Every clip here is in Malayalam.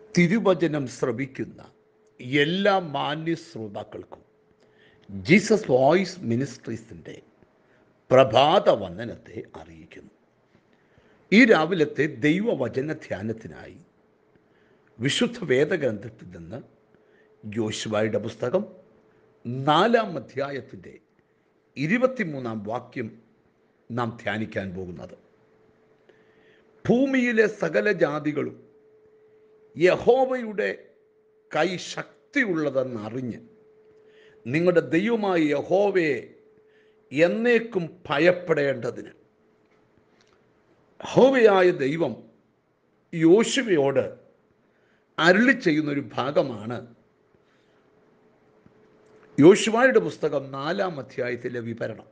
തിരുവചനം ശ്രവിക്കുന്ന എല്ലാ മാന്യ ശ്രോതാക്കൾക്കും ജീസസ് വോയിസ് മിനിസ്ട്രീസിൻ്റെ പ്രഭാത വന്ദനത്തെ അറിയിക്കുന്നു ഈ രാവിലത്തെ ദൈവവചന ധ്യാനത്തിനായി വിശുദ്ധ വേദഗ്രന്ഥത്തിൽ നിന്ന് യോശുവായുടെ പുസ്തകം നാലാം അധ്യായത്തിൻ്റെ ഇരുപത്തിമൂന്നാം വാക്യം നാം ധ്യാനിക്കാൻ പോകുന്നത് ഭൂമിയിലെ സകല ജാതികളും യഹോവയുടെ കൈ ശക്തിയുള്ളതെന്ന് അറിഞ്ഞ് നിങ്ങളുടെ ദൈവമായ യഹോവയെ എന്നേക്കും ഭയപ്പെടേണ്ടതിന് യഹോവയായ ദൈവം യോശുവയോട് അരുളി ചെയ്യുന്നൊരു ഭാഗമാണ് യോശുവായുടെ പുസ്തകം നാലാം അധ്യായത്തിലെ വിവരണം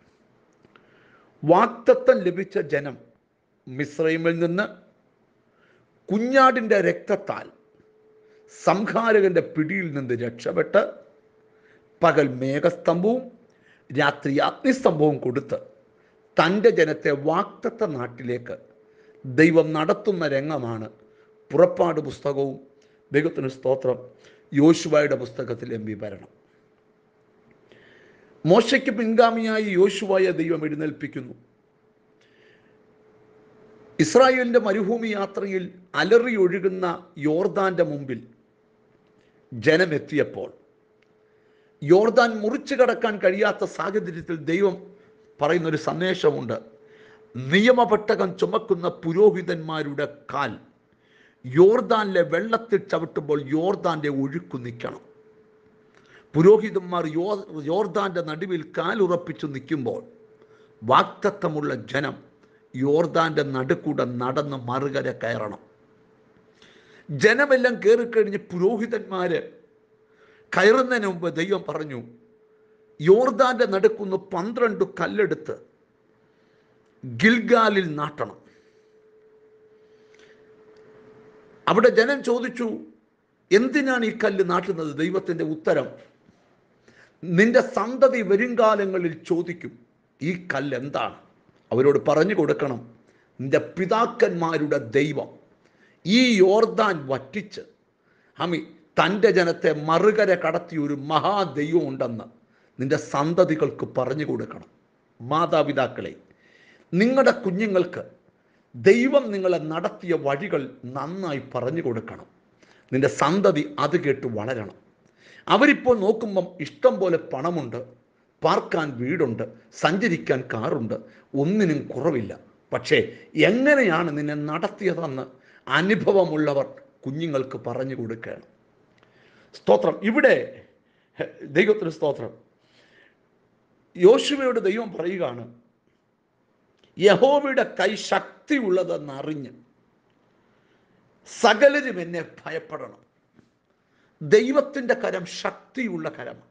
വാക്തത്വം ലഭിച്ച ജനം മിശ്രൈമിൽ നിന്ന് കുഞ്ഞാടിൻ്റെ രക്തത്താൽ സംഹാരകന്റെ പിടിയിൽ നിന്ന് രക്ഷപ്പെട്ട് പകൽ മേഘസ്തംഭവും രാത്രി അഗ്നിസ്തംഭവും കൊടുത്ത് തൻ്റെ ജനത്തെ വാക്തത്വ നാട്ടിലേക്ക് ദൈവം നടത്തുന്ന രംഗമാണ് പുറപ്പാട് പുസ്തകവും ദൈവത്തിന് സ്തോത്രം യോശുവയുടെ പുസ്തകത്തിലെ വിവരണം മോശയ്ക്ക് പിൻഗാമിയായി യോശുവായ ദൈവം എഴുന്നേൽപ്പിക്കുന്നു ഇസ്രായേലിൻ്റെ മരുഭൂമി യാത്രയിൽ അലറി ഒഴുകുന്ന യോർദാന്റെ മുമ്പിൽ ജനമെത്തിയപ്പോൾ യോർദാൻ മുറിച്ചു കടക്കാൻ കഴിയാത്ത സാഹചര്യത്തിൽ ദൈവം പറയുന്നൊരു സന്ദേശമുണ്ട് നിയമപെട്ടകം ചുമക്കുന്ന പുരോഹിതന്മാരുടെ കാൽ യോർദാനിലെ വെള്ളത്തിൽ ചവിട്ടുമ്പോൾ യോർദാന്റെ ഒഴുക്കു നിൽക്കണം പുരോഹിതന്മാർ യോ യോർദാന്റെ നടുവിൽ കാലുറപ്പിച്ചു നിൽക്കുമ്പോൾ വാക്തത്വമുള്ള ജനം യോർദാന്റെ നടുക്കൂടെ നടന്ന് മറുകര കയറണം ജനമെല്ലാം കയറിക്കഴിഞ്ഞ് പുരോഹിതന്മാര് കയറുന്നതിന് മുമ്പ് ദൈവം പറഞ്ഞു യോർദാന്റെ നടുക്കുന്ന് പന്ത്രണ്ട് കല്ലെടുത്ത് ഗിൽഗാലിൽ നാട്ടണം അവിടെ ജനം ചോദിച്ചു എന്തിനാണ് ഈ കല്ല് നാട്ടുന്നത് ദൈവത്തിൻ്റെ ഉത്തരം നിന്റെ സന്തതി വരുംകാലങ്ങളിൽ ചോദിക്കും ഈ കല്ല് എന്താണ് അവരോട് പറഞ്ഞു കൊടുക്കണം നിന്റെ പിതാക്കന്മാരുടെ ദൈവം ഈ യോർദാൻ വറ്റിച്ച് ഹമി തൻ്റെ ജനത്തെ മറുകര കടത്തിയ ഒരു മഹാദൈവം ഉണ്ടെന്ന് നിന്റെ സന്തതികൾക്ക് പറഞ്ഞു കൊടുക്കണം മാതാപിതാക്കളെ നിങ്ങളുടെ കുഞ്ഞുങ്ങൾക്ക് ദൈവം നിങ്ങളെ നടത്തിയ വഴികൾ നന്നായി പറഞ്ഞു കൊടുക്കണം നിന്റെ സന്തതി അത് കേട്ട് വളരണം അവരിപ്പോൾ നോക്കുമ്പം ഇഷ്ടം പോലെ പണമുണ്ട് പാർക്കാൻ വീടുണ്ട് സഞ്ചരിക്കാൻ കാറുണ്ട് ഒന്നിനും കുറവില്ല പക്ഷേ എങ്ങനെയാണ് നിന്നെ നടത്തിയതെന്ന് അനുഭവമുള്ളവർ കുഞ്ഞുങ്ങൾക്ക് പറഞ്ഞു കൊടുക്കുകയാണ് സ്തോത്രം ഇവിടെ ദൈവത്തിന് സ്തോത്രം യോശുവയോട് ദൈവം പറയുകയാണ് യഹോവയുടെ കൈ ശക്തിയുള്ളതെന്ന് അറിഞ്ഞ് സകലരും എന്നെ ഭയപ്പെടണം ദൈവത്തിൻ്റെ കരം ശക്തിയുള്ള കരമാണ്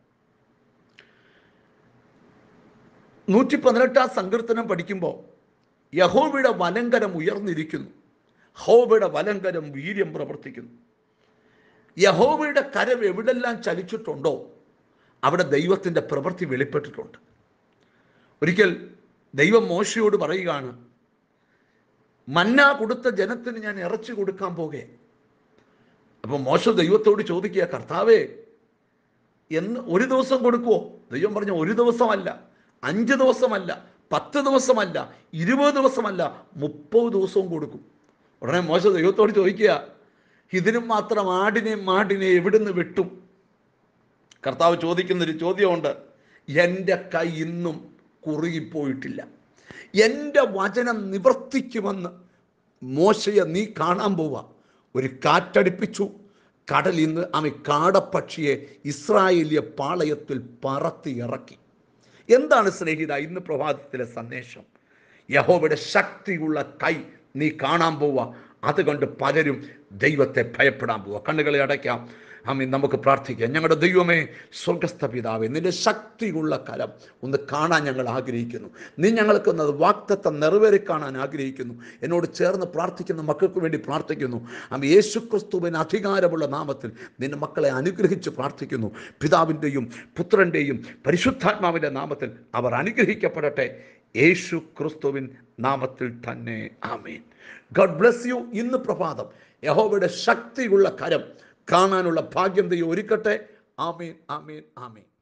നൂറ്റി പതിനെട്ടാം സങ്കീർത്തനം പഠിക്കുമ്പോൾ യഹോവയുടെ വലങ്കരം ഉയർന്നിരിക്കുന്നു ഹോവയുടെ വലങ്കരം വീര്യം പ്രവർത്തിക്കുന്നു യഹോവയുടെ കരം എവിടെല്ലാം ചലിച്ചിട്ടുണ്ടോ അവിടെ ദൈവത്തിൻ്റെ പ്രവൃത്തി വെളിപ്പെട്ടിട്ടുണ്ട് ഒരിക്കൽ ദൈവം മോശയോട് പറയുകയാണ് മന്ന കൊടുത്ത ജനത്തിന് ഞാൻ ഇറച്ചി കൊടുക്കാൻ പോകെ അപ്പോൾ മോശ ദൈവത്തോട് ചോദിക്കുക കർത്താവേ എന്ന് ഒരു ദിവസം കൊടുക്കുവോ ദൈവം പറഞ്ഞു ഒരു ദിവസമല്ല അഞ്ച് ദിവസമല്ല പത്ത് ദിവസമല്ല ഇരുപത് ദിവസമല്ല മുപ്പത് ദിവസവും കൊടുക്കും ഉടനെ മോശ ദൈവത്തോട് ചോദിക്കുക ഇതിനും മാത്രം ആടിനെ മാടിനെ എവിടുന്ന് വെട്ടും കർത്താവ് ചോദിക്കുന്നൊരു ചോദ്യമുണ്ട് എൻ്റെ കൈ ഇന്നും കുറുകിപ്പോയിട്ടില്ല എൻ്റെ വചനം നിവർത്തിക്കുമെന്ന് മോശയെ നീ കാണാൻ പോവുക ഒരു കാറ്റടിപ്പിച്ചു കടൽ ഇന്ന് അവൻ കാടപ്പക്ഷിയെ ഇസ്രായേലിയ പാളയത്തിൽ പറത്തി ഇറക്കി എന്താണ് സ്നേഹിത ഇന്ന് പ്രഭാതത്തിലെ സന്ദേശം യഹോവയുടെ ശക്തിയുള്ള കൈ നീ കാണാൻ പോവുക അതുകൊണ്ട് പലരും ദൈവത്തെ ഭയപ്പെടാൻ പോവുക കണ്ണുകളെ അടയ്ക്കാം ആമീൻ നമുക്ക് പ്രാർത്ഥിക്കാം ഞങ്ങളുടെ ദൈവമേ സ്വർഗസ്ഥ പിതാവേ നിന്റെ ശക്തിയുള്ള കരം ഒന്ന് കാണാൻ ഞങ്ങൾ ആഗ്രഹിക്കുന്നു നീ ഞങ്ങൾക്ക് അത് വാക്തത്വം നിറവേറി കാണാൻ ആഗ്രഹിക്കുന്നു എന്നോട് ചേർന്ന് പ്രാർത്ഥിക്കുന്ന മക്കൾക്ക് വേണ്ടി പ്രാർത്ഥിക്കുന്നു ആമ യേശു ക്രിസ്തുവിന് അധികാരമുള്ള നാമത്തിൽ നിന്റെ മക്കളെ അനുഗ്രഹിച്ച് പ്രാർത്ഥിക്കുന്നു പിതാവിൻ്റെയും പുത്രൻ്റെയും പരിശുദ്ധാത്മാവിൻ്റെ നാമത്തിൽ അവർ അനുഗ്രഹിക്കപ്പെടട്ടെ യേശു ക്രിസ്തുവിൻ നാമത്തിൽ തന്നെ ആമേൻ ഗഡ് ബ്ലെസ് യു ഇന്ന് പ്രഭാതം യഹോവയുടെ ശക്തിയുള്ള കരം കാണാനുള്ള ഭാഗ്യം ദൈവം ഒരുക്കട്ടെ ആമീൻ ആമീൻ ആമീൻ